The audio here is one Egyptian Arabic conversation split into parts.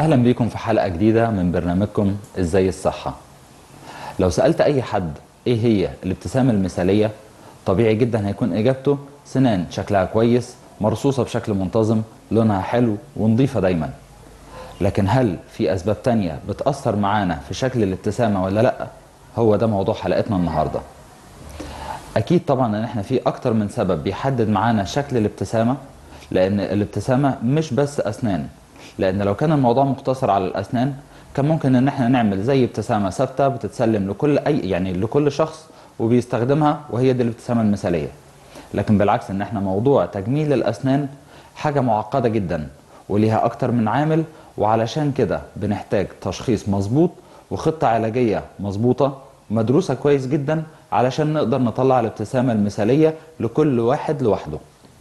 اهلا بيكم في حلقه جديده من برنامجكم ازاي الصحه لو سالت اي حد ايه هي الابتسامه المثاليه طبيعي جدا هيكون اجابته سنان شكلها كويس مرصوصه بشكل منتظم لونها حلو ونظيفه دايما لكن هل في اسباب تانية بتاثر معانا في شكل الابتسامه ولا لا هو ده موضوع حلقتنا النهارده اكيد طبعا ان احنا في اكتر من سبب بيحدد معانا شكل الابتسامه لان الابتسامه مش بس اسنان لان لو كان الموضوع مقتصر على الاسنان كان ممكن ان احنا نعمل زي ابتسامه ثابته بتتسلم لكل اي يعني لكل شخص وبيستخدمها وهي دي الابتسامه المثاليه لكن بالعكس ان احنا موضوع تجميل الاسنان حاجه معقده جدا وليها اكتر من عامل وعلشان كده بنحتاج تشخيص مظبوط وخطه علاجيه مظبوطه مدروسه كويس جدا علشان نقدر نطلع الابتسامه المثاليه لكل واحد لوحده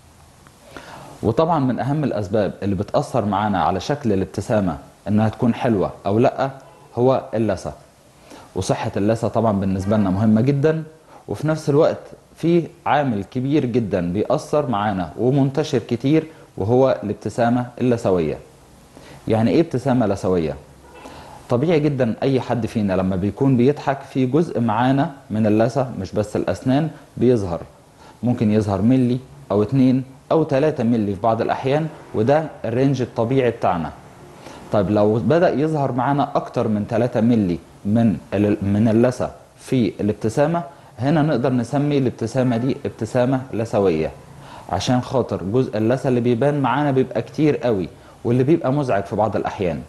وطبعا من اهم الاسباب اللي بتاثر معانا على شكل الابتسامه انها تكون حلوه او لا هو اللثه وصحه اللثه طبعا بالنسبه لنا مهمه جدا وفي نفس الوقت في عامل كبير جدا بيأثر معانا ومنتشر كتير وهو الابتسامه اللثويه يعني ايه ابتسامه لثويه طبيعي جدا اي حد فينا لما بيكون بيضحك في جزء معانا من اللثه مش بس الاسنان بيظهر ممكن يظهر ملي او اتنين او 3 ملي في بعض الاحيان وده الرينج الطبيعي بتاعنا طيب لو بدا يظهر معانا اكتر من 3 ملي من من اللثه في الابتسامه هنا نقدر نسمي الابتسامه دي ابتسامه لثويه عشان خاطر جزء اللثه اللي بيبان معانا بيبقى كتير قوي واللي بيبقى مزعج في بعض الاحيان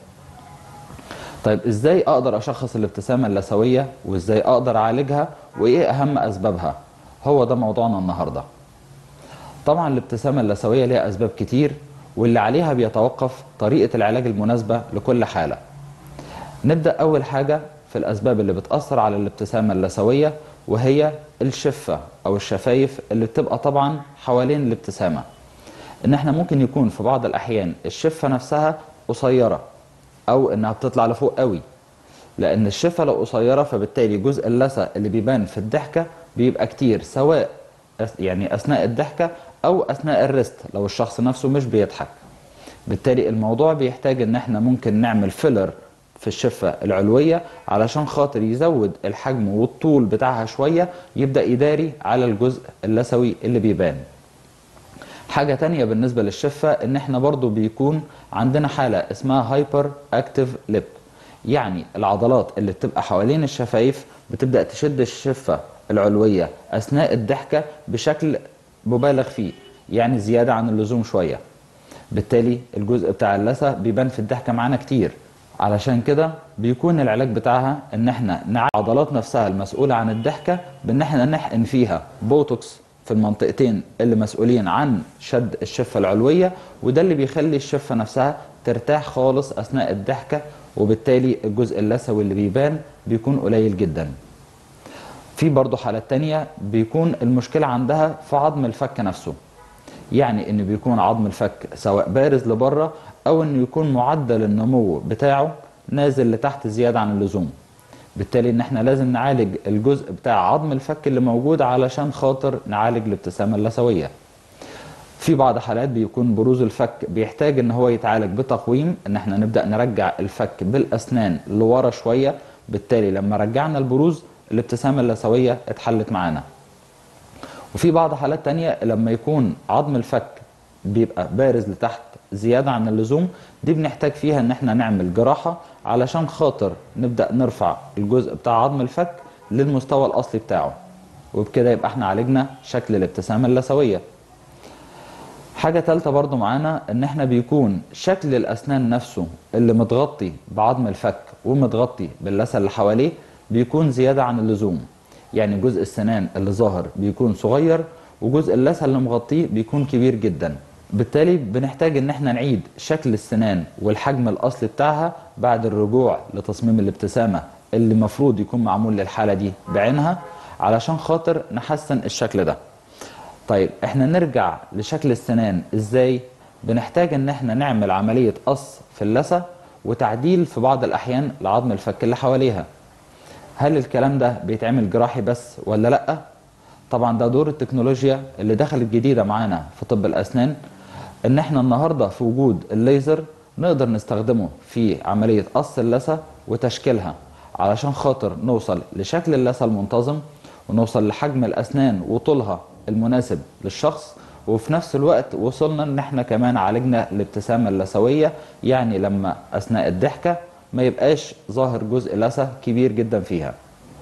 طيب ازاي اقدر اشخص الابتسامه اللثويه وازاي اقدر اعالجها وايه اهم اسبابها هو ده موضوعنا النهارده طبعا الابتسامة اللثوية ليها أسباب كتير واللي عليها بيتوقف طريقة العلاج المناسبة لكل حالة نبدأ أول حاجة في الأسباب اللي بتأثر على الابتسامة اللثوية وهي الشفة أو الشفايف اللي بتبقى طبعا حوالين الابتسامة إن احنا ممكن يكون في بعض الأحيان الشفة نفسها قصيرة أو إنها بتطلع لفوق قوي لأن الشفة لو قصيرة فبالتالي جزء اللثة اللي بيبان في الضحكة بيبقى كتير سواء يعني أثناء الضحكة او اثناء الريست لو الشخص نفسه مش بيضحك بالتالي الموضوع بيحتاج ان احنا ممكن نعمل فيلر في الشفة العلوية علشان خاطر يزود الحجم والطول بتاعها شوية يبدأ يداري على الجزء اللثوي اللي بيبان حاجة تانية بالنسبة للشفة ان احنا برضو بيكون عندنا حالة اسمها هايبر اكتيف ليب يعني العضلات اللي بتبقى حوالين الشفايف بتبدأ تشد الشفة العلوية اثناء الضحكة بشكل مبالغ فيه يعني زيادة عن اللزوم شوية بالتالي الجزء بتاع اللثة بيبان في الضحكة معانا كتير علشان كده بيكون العلاج بتاعها ان احنا نعالج العضلات نفسها المسؤولة عن الضحكة بان احنا نحقن فيها بوتوكس في المنطقتين اللي مسؤولين عن شد الشفة العلوية وده اللي بيخلي الشفة نفسها ترتاح خالص اثناء الضحكة وبالتالي الجزء اللثوي اللي بيبان بيكون قليل جدا في برضه حالات تانية بيكون المشكلة عندها في عظم الفك نفسه يعني ان بيكون عظم الفك سواء بارز لبره او انه يكون معدل النمو بتاعه نازل لتحت زيادة عن اللزوم بالتالي ان احنا لازم نعالج الجزء بتاع عظم الفك اللي موجود علشان خاطر نعالج الابتسامة اللثوية في بعض حالات بيكون بروز الفك بيحتاج ان هو يتعالج بتقويم ان احنا نبدأ نرجع الفك بالاسنان لورا شوية بالتالي لما رجعنا البروز الابتسامة اللثوية اتحلت معانا وفي بعض حالات تانية لما يكون عظم الفك بيبقى بارز لتحت زيادة عن اللزوم دي بنحتاج فيها ان احنا نعمل جراحة علشان خاطر نبدأ نرفع الجزء بتاع عظم الفك للمستوى الأصلي بتاعه وبكده يبقى احنا عالجنا شكل الابتسامة اللثوية حاجة تالتة برضو معانا ان احنا بيكون شكل الاسنان نفسه اللي متغطي بعظم الفك ومتغطي باللثة اللي حواليه بيكون زيادة عن اللزوم يعني جزء السنان اللي ظاهر بيكون صغير وجزء اللثة اللي مغطيه بيكون كبير جدا بالتالي بنحتاج ان احنا نعيد شكل السنان والحجم الاصلي بتاعها بعد الرجوع لتصميم الابتسامة اللي مفروض يكون معمول للحالة دي بعينها علشان خاطر نحسن الشكل ده طيب احنا نرجع لشكل السنان ازاي بنحتاج ان احنا نعمل عملية قص في اللثة وتعديل في بعض الاحيان لعظم الفك اللي حواليها هل الكلام ده بيتعمل جراحي بس ولا لا طبعا ده دور التكنولوجيا اللي دخلت جديدة معانا في طب الاسنان ان احنا النهاردة في وجود الليزر نقدر نستخدمه في عملية قص اللثة وتشكيلها علشان خاطر نوصل لشكل اللثة المنتظم ونوصل لحجم الأسنان وطولها المناسب للشخص وفي نفس الوقت وصلنا ان احنا كمان عالجنا الابتسامة اللثوية يعني لما اثناء الضحكة ما يبقاش ظاهر جزء لثة كبير جدا فيها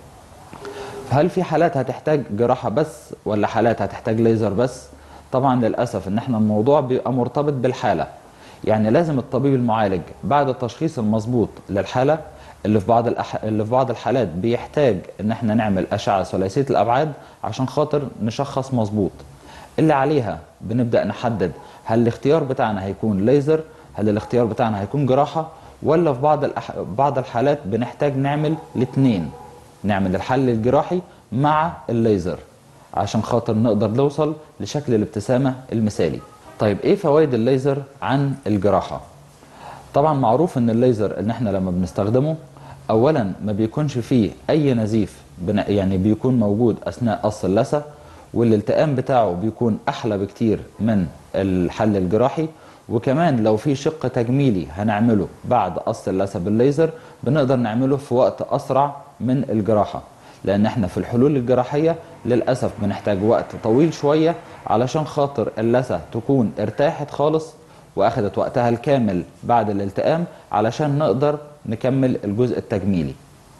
هل في حالات هتحتاج جراحة بس ولا حالات هتحتاج ليزر بس طبعا للأسف ان احنا الموضوع بيبقى مرتبط بالحالة يعني لازم الطبيب المعالج بعد التشخيص المظبوط للحالة اللي في بعض الأح... اللي في بعض الحالات بيحتاج ان احنا نعمل اشعه ثلاثيه الابعاد عشان خاطر نشخص مظبوط اللي عليها بنبدا نحدد هل الاختيار بتاعنا هيكون ليزر هل الاختيار بتاعنا هيكون جراحه ولا في بعض الأح... بعض الحالات بنحتاج نعمل الاثنين نعمل الحل الجراحي مع الليزر عشان خاطر نقدر نوصل لشكل الابتسامه المثالي طيب ايه فوائد الليزر عن الجراحه طبعا معروف ان الليزر ان احنا لما بنستخدمه اولا ما بيكونش فيه اي نزيف يعني بيكون موجود اثناء قص اللثه والالتئام بتاعه بيكون احلى بكتير من الحل الجراحي وكمان لو في شق تجميلي هنعمله بعد قص اللثه بالليزر بنقدر نعمله في وقت اسرع من الجراحه لان احنا في الحلول الجراحيه للاسف بنحتاج وقت طويل شويه علشان خاطر اللثه تكون ارتاحت خالص واخدت وقتها الكامل بعد الالتئام علشان نقدر نكمل الجزء التجميلي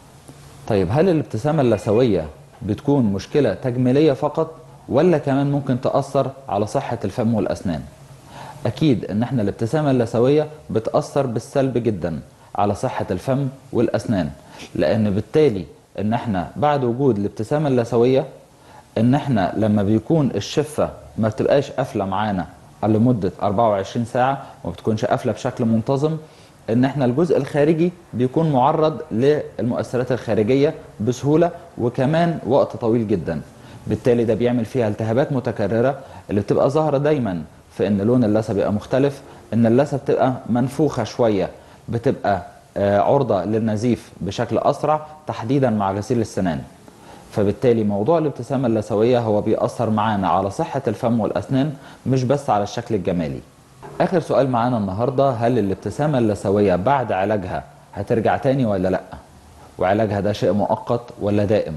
طيب هل الابتسامة اللثوية بتكون مشكلة تجميلية فقط ولا كمان ممكن تأثر على صحة الفم والأسنان أكيد إن إحنا الابتسامة اللثوية بتأثر بالسلب جدا على صحة الفم والأسنان لأن بالتالي إن إحنا بعد وجود الابتسامة اللثوية إن إحنا لما بيكون الشفة ما بتبقاش قافلة معانا لمدة 24 ساعة وما بتكونش قافلة بشكل منتظم ان احنا الجزء الخارجي بيكون معرض للمؤثرات الخارجية بسهولة وكمان وقت طويل جدا بالتالي ده بيعمل فيها التهابات متكررة اللي بتبقى ظاهرة دايما في ان لون اللثة بيبقى مختلف ان اللثة بتبقى منفوخة شوية بتبقى عرضة للنزيف بشكل أسرع تحديدا مع غسيل السنان فبالتالي موضوع الابتسامة اللثوية هو بيأثر معانا على صحة الفم والأسنان مش بس على الشكل الجمالي آخر سؤال معانا النهاردة هل الابتسامة اللثوية بعد علاجها هترجع تاني ولا لأ وعلاجها ده شيء مؤقت ولا دائم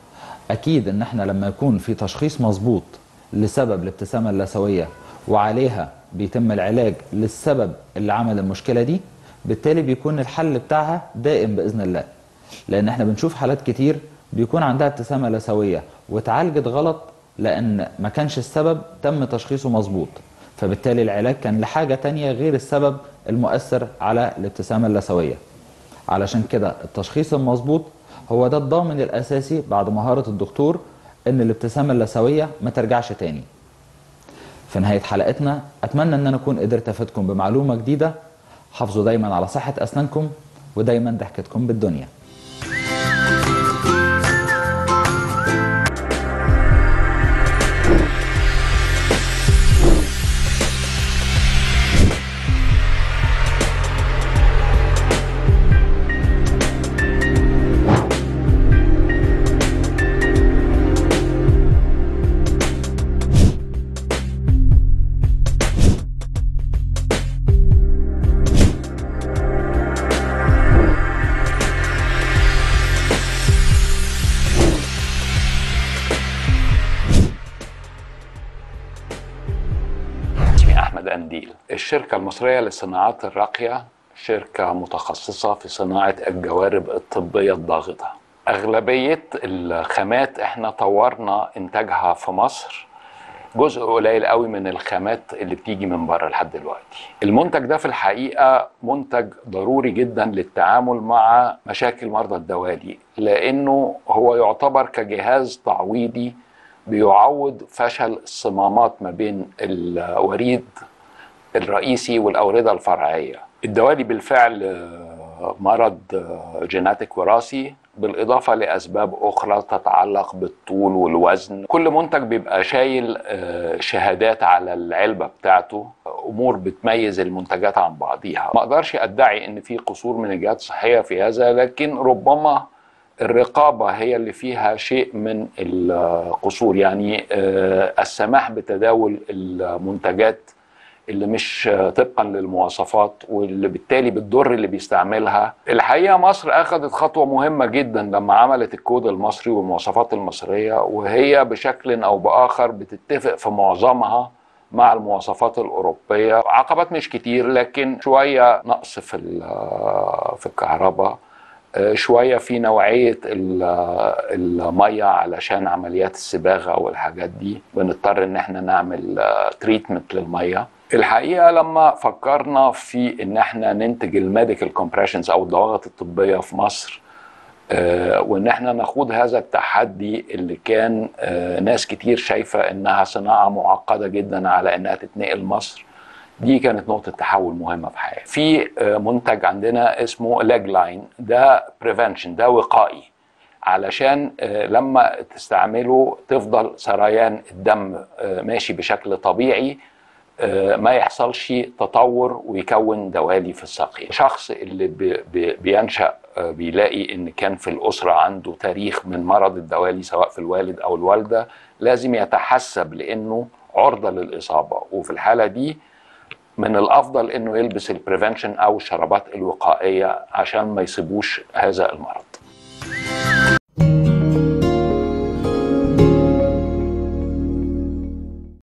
أكيد إن احنا لما يكون في تشخيص مظبوط لسبب الابتسامة اللثوية وعليها بيتم العلاج للسبب اللي عمل المشكلة دي بالتالي بيكون الحل بتاعها دائم بإذن الله لأن احنا بنشوف حالات كتير بيكون عندها ابتسامة لثوية واتعالجت غلط لأن ما كانش السبب تم تشخيصه مظبوط فبالتالي العلاج كان لحاجة تانية غير السبب المؤثر على الابتسامة اللثوية علشان كده التشخيص المظبوط هو ده الضامن الأساسي بعد مهارة الدكتور إن الابتسامة اللثوية ما ترجعش تاني في نهاية حلقتنا أتمنى أن أنا أكون قدرت أفيدكم بمعلومة جديدة حافظوا دايما على صحة أسنانكم ودايما ضحكتكم بالدنيا الشركة المصرية للصناعات الراقية شركة متخصصة في صناعة الجوارب الطبية الضاغطة أغلبية الخامات احنا طورنا إنتاجها في مصر جزء قليل قوي من الخامات اللي بتيجي من بره لحد دلوقتي المنتج ده في الحقيقة منتج ضروري جدا للتعامل مع مشاكل مرضى الدوالي لأنه هو يعتبر كجهاز تعويضي بيعوض فشل الصمامات ما بين الوريد الرئيسي والأوردة الفرعية الدوالي بالفعل مرض جيناتيك وراثي بالإضافة لأسباب أخرى تتعلق بالطول والوزن كل منتج بيبقى شايل شهادات على العلبة بتاعته أمور بتميز المنتجات عن بعضيها ما أقدرش أدعي أن في قصور من الجهات الصحية في هذا لكن ربما الرقابة هي اللي فيها شيء من القصور يعني السماح بتداول المنتجات اللي مش طبقا للمواصفات واللي بالتالي بتضر اللي بيستعملها الحقيقه مصر اخذت خطوه مهمه جدا لما عملت الكود المصري والمواصفات المصريه وهي بشكل او باخر بتتفق في معظمها مع المواصفات الاوروبيه عقبات مش كتير لكن شويه نقص في في الكهرباء شويه في نوعيه الميه علشان عمليات الصباغه والحاجات دي بنضطر ان احنا نعمل تريتمنت للميه الحقيقه لما فكرنا في ان احنا ننتج الميديكال كومبريشنز او الضواغط الطبيه في مصر آه وان احنا نخوض هذا التحدي اللي كان آه ناس كتير شايفه انها صناعه معقده جدا على انها تتنقل مصر دي كانت نقطة تحول مهمة في حياتي. في آه منتج عندنا اسمه لاج لاين ده بريفنشن ده وقائي علشان لما تستعمله تفضل سريان الدم ماشي بشكل طبيعي ما يحصلش تطور ويكون دوالي في الساقية شخص اللي بي بي بينشأ بيلاقي ان كان في الأسرة عنده تاريخ من مرض الدوالي سواء في الوالد أو الوالدة لازم يتحسب لأنه عرضة للإصابة وفي الحالة دي من الأفضل أنه يلبس البريفنشن أو الشرابات الوقائية عشان ما يصيبوش هذا المرض